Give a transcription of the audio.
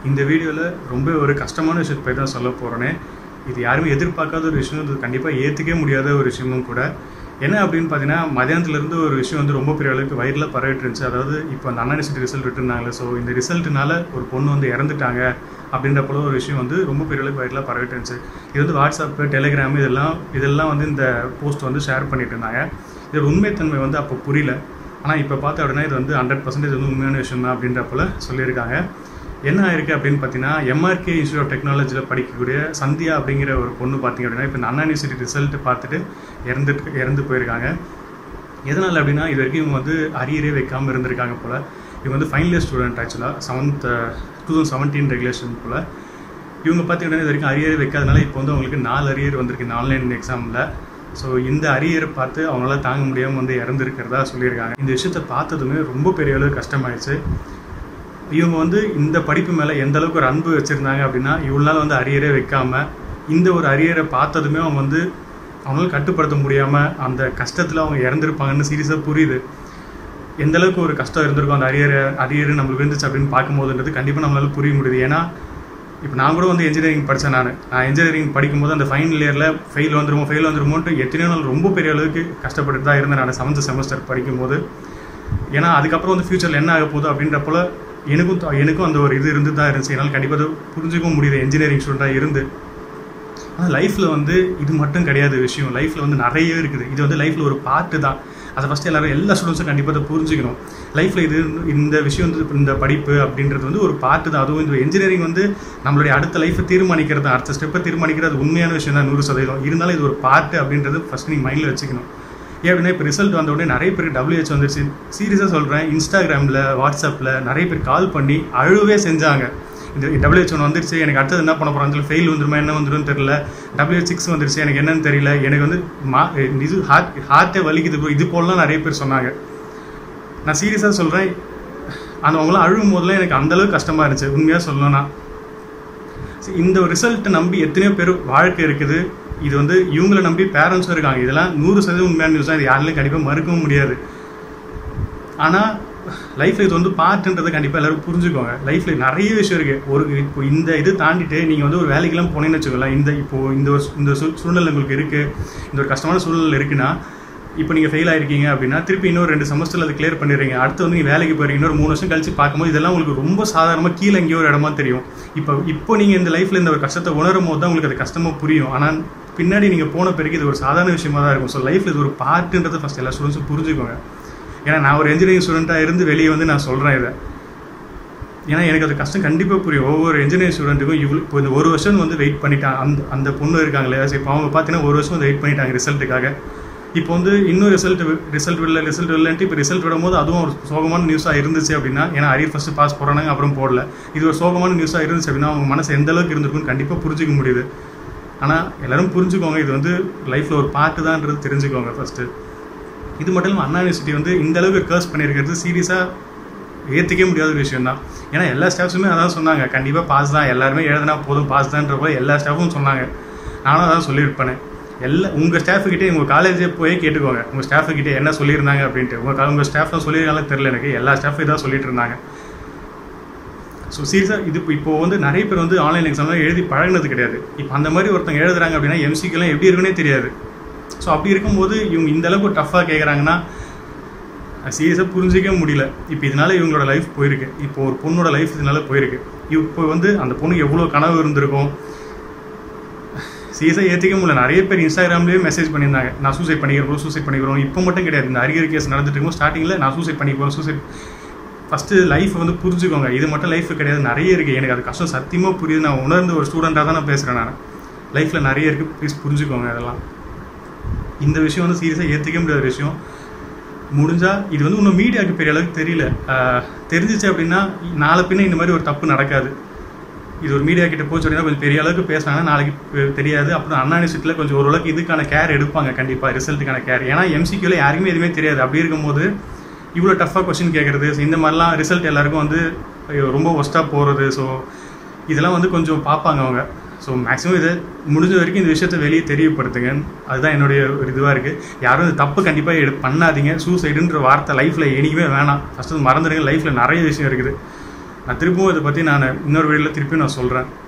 இந்த வீடியோவில் ரொம்ப ஒரு கஷ்டமான விஷயத்தை பற்றி தான் சொல்ல போகிறேனே இது யாருமே எதிர்பார்க்காத ஒரு விஷயம் இது கண்டிப்பாக ஏற்றுக்கவே முடியாத ஒரு விஷயமும் கூட என்ன அப்படின்னு பார்த்தீங்கன்னா மதியானத்துலேருந்து ஒரு விஷயம் வந்து ரொம்ப பெரிய அளவுக்கு வயிறில் பரவிட்டு இருந்துச்சு அதாவது இப்போ அந்த அன்யூனிவர்சிட்டி ரிசல்ட் விட்டுருந்தாங்களே ஸோ இந்த ரிசல்ட்னால ஒரு பொண்ணு வந்து இறந்துட்டாங்க அப்படின்ற போல ஒரு விஷயம் வந்து ரொம்ப பெரிய அளவுக்கு வயிறில் பரவிட்டு இருந்துச்சு இது வந்து வாட்ஸ்அப்பு டெலிகிராம் இதெல்லாம் இதெல்லாம் வந்து இந்த போஸ்ட் வந்து ஷேர் பண்ணிட்டு இருந்தாங்க இதோட உண்மைத்தன்மை வந்து அப்போ புரியல ஆனால் இப்போ பார்த்த அப்படின்னா இது வந்து ஹண்ட்ரட் பர்சன்டேஜ் வந்து உண்மையான விஷயம் தான் அப்படின்ற போல சொல்லியிருக்காங்க என்ன ஆயிருக்கு அப்படின்னு பார்த்தீங்கன்னா எம்ஆர்கே இன்ஸ்டியூட் ஆஃப் டெக்னாலஜியில் படிக்கக்கூடிய சந்தியா அப்படிங்கிற ஒரு பொண்ணு பார்த்தீங்க அப்படின்னா இப்போ இந்த அண்ணா யூனிவர்சிட்டி ரிசல்ட் பார்த்துட்டு இறந்துட்டு இறந்து போயிருக்காங்க எதனால் அப்படின்னா இது வரைக்கும் இவங்க வந்து அரியரே வைக்காமல் இருந்திருக்காங்க போல் இவங்க வந்து ஃபைனல் இயர் ஸ்டூடெண்ட் ஆக்சுவலாக seventh two thousand seventeen regulation போல் இவங்க பார்த்தீங்கன்னா இது வரைக்கும் அரியர் வைக்காதனால இப்போ வந்து அவங்களுக்கு நாலு அரியர் வந்திருக்கு இந்த ஆன்லைன் எக்ஸாமில் ஸோ இந்த அரியரை பார்த்து அவங்களால தாங்க முடியாமல் வந்து இறந்துருக்கிறதா சொல்லியிருக்காங்க இந்த விஷயத்தை பார்த்ததுமே ரொம்ப பெரிய அளவு கஷ்டமாயிடுச்சு இவங்க வந்து இந்த படிப்பு மேலே எந்த அளவுக்கு ஒரு அன்பு வச்சுருந்தாங்க அப்படின்னா இவ்வளோ நாள் வந்து அரியரே வைக்காம இந்த ஒரு அரியரை பார்த்ததுமே அவங்க வந்து அவங்களால கட்டுப்படுத்த முடியாமல் அந்த கஷ்டத்தில் அவங்க இறந்துருப்பாங்கன்னு சீரியஸாக புரியுது எந்த அளவுக்கு ஒரு கஷ்டம் இருந்திருக்கும் அந்த அரியர் அரியர் நம்மளுக்கு இருந்துச்சு அப்படின்னு பார்க்கும்போதுன்றது கண்டிப்பாக நம்மளால புரிய முடியுது ஏன்னா இப்போ நான் கூட வந்து இன்ஜினியரிங் படித்தேன் நான் நான் இன்ஜினியரிங் படிக்கும்போது அந்த ஃபைனல் இயரில் ஃபெயில் வந்துருமோ ஃபெயில் வந்துருமோன்ட்டு எத்தனையோ நாள் ரொம்ப பெரிய அளவுக்கு கஷ்டப்பட்டு தான் இருந்தேன் நான் செவன்த் செமஸ்டர் படிக்கும்போது ஏன்னா அதுக்கப்புறம் வந்து ஃப்யூச்சரில் என்ன ஆக போகுது அப்படின்றப்போல எனக்கும் த- எனக்கும் அந்த ஒரு இது இருந்து தான் இருந்துச்சு என்னால் கண்டிப்பாக அது புரிஞ்சுக்கவும் முடியுது இன்ஜினியரிங் ஸ்டூடெண்ட்டாக இருந்து ஆனால் லைஃப்பில் வந்து இது மட்டும் கிடையாது விஷயம் லைஃப்பில் வந்து நிறைய இருக்குது இது வந்து லைஃப்பில் ஒரு பார்ட்டு தான் அதை ஃபஸ்ட்டு எல்லாரும் எல்லா ஸ்டூடெண்ட்ஸும் கண்டிப்பாக அதை புரிஞ்சுக்கணும் லைஃப்பில் இது இந்த விஷயம் வந்து இப்ப இந்த படிப்பு அப்படின்றது வந்து ஒரு பார்ட்டு தான் அதுவும் இந்த இன்ஜினியரிங் வந்து நம்மளுடைய அடுத்த லைஃப்பை தீர்மானிக்கிறது தான் அடுத்த ஸ்டெப்பை தீர்மானிக்கிறது அது உண்மையான விஷயம் தான் நூறு சதவீதம் இருந்தாலும் இது ஒரு பார்ட்டு அப்படின்றது ஃபஸ்ட் நீங்கள் மைண்டில் வச்சுக்கணும் ஏன் அப்படின்னா இப்போ ரிசல்ட் வந்த உடனே நிறைய பேருக்கு டபிள்யூஹெச் வந்துருச்சு சீரியஸாக சொல்கிறேன் இன்ஸ்டாகிராமில் வாட்ஸ்அப்பில் நிறைய பேர் கால் பண்ணி அழுவே செஞ்சாங்க இந்த டபிள்யூஹெச் ஒன்று வந்துருச்சு எனக்கு அடுத்தது என்ன பண்ண போகிறாங்க சொல்லி ஃபெயில் வந்துருமா என்ன வந்துருன்னு தெரியல டபிள்யூஹெச் சிக்ஸ் வந்துருச்சு எனக்கு என்னன்னு தெரியல எனக்கு வந்து மா இது ஹார்ட் ஹார்ட்டே வலிக்குது bro. இது போலலாம் நிறைய பேர் சொன்னாங்க நான் சீரியஸாக சொல்கிறேன் அந்த அவங்களாம் அழுகும் போதெல்லாம் எனக்கு அந்த அளவுக்கு கஷ்டமாக இருந்துச்சு உண்மையாக சொல்லணும்னா சரி, இந்த ரிசல்ட்டை நம்பி எத்தனையோ பேர் வாழ்க்கை இருக்குது இது வந்து இவங்கள நம்பி பேரண்ட்ஸும் இருக்காங்க இதெல்லாம் நூறு சதவீதம் உண்மையான நியூஸ் தான் இது யாராலையும் கண்டிப்பாக மறுக்கவும் முடியாது ஆனால் லைஃப்பில் இது வந்து பார்ட்டுன்றதை கண்டிப்பாக எல்லாரும் புரிஞ்சுக்கோங்க லைஃப்பில் நிறைய விஷயம் இருக்குது ஒரு இப்போ இந்த இது தாண்டிட்டு நீங்கள் வந்து ஒரு வேலைக்கெல்லாம் போனீங்கன்னு வச்சுக்கோங்களேன் இந்த இப்போ இந்த ஒரு இந்த சூ- சூழ்நிலை உங்களுக்கு இருக்குது இந்த ஒரு கஷ்டமான சூழ்நிலை இருக்குன்னா இப்போ நீங்கள் ஃபெயில் ஆயிருக்கீங்க அப்படின்னா திருப்பி இன்னொரு ரெண்டு செமஸ்டரில் அதை கிளியர் பண்ணிடுறீங்க அடுத்து வந்து நீங்கள் வேலைக்கு போகிறீங்க இன்னொரு மூணு வருஷம் கழிச்சு பார்க்கும்போது இதெல்லாம் உங்களுக்கு ரொம்ப சாதாரணமாக கீழே எங்கேயோ ஒரு இடமா தெரியும் இப்போ இப்போ நீங்கள் இந்த லைஃப்பில் இந்த ஒரு கஷ்டத்தை உணரும் போது தான் உங்களுக்கு அது கஷ்டமாக புரியும் ஆனால் பின்னாடி நீங்கள் போன பிறகு இது ஒரு சாதாரண விஷயமா தான் இருக்கும் ஸோ லைஃப்பில் இது ஒரு பார்ட்டுன்றதை ஃபஸ்ட் எல்லா ஸ்டூடெண்ட்ஸும் புரிஞ்சுக்கோங்க ஏன்னா நான் ஒரு இன்ஜினியரிங் ஸ்டூடெண்ட்டாக இருந்து வெளியே வந்து நான் சொல்கிறேன் இதை ஏன்னா எனக்கு அது கஷ்டம் கண்டிப்பாக புரியும் ஒவ்வொரு இன்ஜினியரிங் ஸ்டூடெண்ட்டுக்கும் இவ்வளோ இப்போ இந்த ஒரு வருஷம் வந்து வெயிட் பண்ணிட்டாங்க அந்த அந்த பொண்ணு இருக்காங்களே சரி இப்போ அவங்க பார்த்தீங்கன்னா ஒரு வருஷம் வந்து வெயிட் பண்ணிட்டாங்க ரிசல்ட்டுக்காக இப்போ வந்து இன்னும் ரிசல்ட் ரிசல்ட் விடல ரிசல்ட் விடலன்ட்டு இப்போ ரிசல்ட் விடும்போது அதுவும் ஒரு சோகமான நியூஸாக இருந்துச்சு அப்படின்னா ஏன்னா அரியர் ஃபஸ்ட்டு பாஸ் போகிறாங்க அப்புறம் போடல இது ஒரு சோகமான நியூஸாக இருந்துச்சு அப்படின்னா அவங்க மனசு எந்த அளவுக்கு இருந்திருக்குன்னு கண்டிப்பாக புரிஞ்சுக்க முடியுது ஆனால் எல்லாரும் புரிஞ்சுக்கோங்க இது வந்து லைஃப்பில் ஒரு பார்ட்டு தான்ன்றது தெரிஞ்சுக்கோங்க ஃபஸ்ட்டு இது மட்டும் இல்லாமல் அண்ணா யூனிவர்சிட்டி வந்து இந்த அளவுக்கு கர்ஸ் பண்ணியிருக்கிறது சீரியஸாக ஏற்றுக்கவே முடியாத ஒரு விஷயம் தான் ஏன்னா எல்லா ஸ்டாஃப்ஸுமே அதான் சொன்னாங்க கண்டிப்பாக பாஸ் தான் எல்லாருமே எழுதினா போதும் பாஸ் தான்ற போல எல்லா ஸ்டாஃபும் சொன்னாங்க நானும் அதான் சொல்லியிருப்பேனே எல்லா உங்கள் ஸ்டாஃபுக்கிட்டே உங்கள் காலேஜே போய் கேட்டுக்கோங்க உங்கள் ஸ்டாஃபுக்கிட்டே என்ன சொல்லியிருந்தாங்க அப்படின்ட்டு உங்கள் உங்கள் ஸ்டாஃப்லாம் சொல்லியிருக்காங்களே தெரில எனக்கு எல்லா ஸ்டாஃபும் இதான் சொல்லிட்டு இருந்தாங்க ஸோ சீரியஸாக இது இப்போ இப்போ வந்து நிறைய பேர் வந்து ஆன்லைன் எக்ஸாம்லாம் எழுதி பழகினது கிடையாது இப்போ அந்த மாதிரி ஒருத்தங்க எழுதுறாங்க அப்படின்னா எம்சிக்கெல்லாம் எப்படி இருக்குன்னே தெரியாது ஸோ அப்படி இருக்கும்போது இவங்க இந்த அளவுக்கு டஃப்பாக கேட்குறாங்கன்னா சீரியஸாக புரிஞ்சிக்கவே முடியல இப்போ இதனால இவங்களோட லைஃப் போயிருக்கு இப்போ ஒரு பொண்ணோட லைஃப் இதனால போயிருக்கு இப்போ வந்து அந்த பொண்ணுக்கு எவ்வளோ கனவு இருந்திருக்கும் சீரியஸாக ஏற்றிக்க முடியல நிறைய பேர் இன்ஸ்டாகிராம்லேயே மெசேஜ் பண்ணியிருந்தாங்க நான் சூசைட் பண்ணிக்கிறோம் சூசைட் பண்ணிக்கிறோம் இப்போ மட்டும் கிடையாது இந்த அரியர் கேஸ் நடந்துட்டு இருக்கும் ஸ்டார்டிங்கில் நான் சூசைட் பண்ணிக்கிறோம் சூசைட் ஃபஸ்ட்டு லைஃப் வந்து புரிஞ்சுக்கோங்க இது மட்டும் லைஃப் கிடையாது நிறைய இருக்குது எனக்கு அது கஷ்டம் சத்தியமாக புரியுது நான் உணர்ந்த ஒரு ஸ்டூடெண்ட்டாக தான் நான் பேசுகிறேன் நான் லைஃப்பில் நிறைய இருக்குது ப்ளீஸ் புரிஞ்சுக்கோங்க அதெல்லாம் இந்த விஷயம் வந்து சீரியஸாக ஏற்றுக்க முடியாத விஷயம் முடிஞ்சால் இது வந்து இன்னும் மீடியாவுக்கு பெரிய அளவுக்கு தெரியல ஆஹ் தெரிஞ்சிச்சு அப்படின்னா நாளை பின்ன இந்த மாதிரி ஒரு தப்பு நடக்காது இது ஒரு மீடியா கிட்ட போச்சு அப்படின்னா கொஞ்சம் பெரிய அளவுக்கு பேசுனாங்கன்னா நாளைக்கு பெ- தெரியாது அப்புறம் அண்ணா யூனிவர்சிட்டியில் கொஞ்சம் ஓரளவுக்கு இதுக்கான கேர் எடுப்பாங்க கண்டிப்பாக ரிசல்ட்டுக்கான கேர் ஏன்னா எம்சிக்யூவில் யாருக்குமே எதுவுமே தெரியாது அப்படி இருக்கும்போது இவ்வளோ டஃப்பாக கொஸ்டின் கேட்குறது இந்த மாதிரிலாம் ரிசல்ட் எல்லாருக்கும் வந்து ஐயோ, ரொம்ப ஒஸ்ட்டாக போகிறது ஸோ இதெல்லாம் வந்து கொஞ்சம் பார்ப்பாங்க அவங்க ஸோ மேக்ஸிமம் இது முடிஞ்ச வரைக்கும் இந்த விஷயத்தை வெளியே தெரியப்படுத்துங்க அதுதான் என்னுடைய ஒரு இதுவாக இருக்குது யாரும் இந்த தப்பு கண்டிப்பாக எடு பண்ணாதீங்க சூசைடுன்ற வார்த்தை லைஃப்பில் என்றைக்குமே வேணாம் ஃபஸ்ட்டு மறந்துடுங்க லைஃப்பில் நிறைய விஷயம் இருக்குது நான் திரும்பவும் இதை பற்றி நான் இன்னொரு வீடியோவில் திருப்பியும் நான் சொல்கிறேன்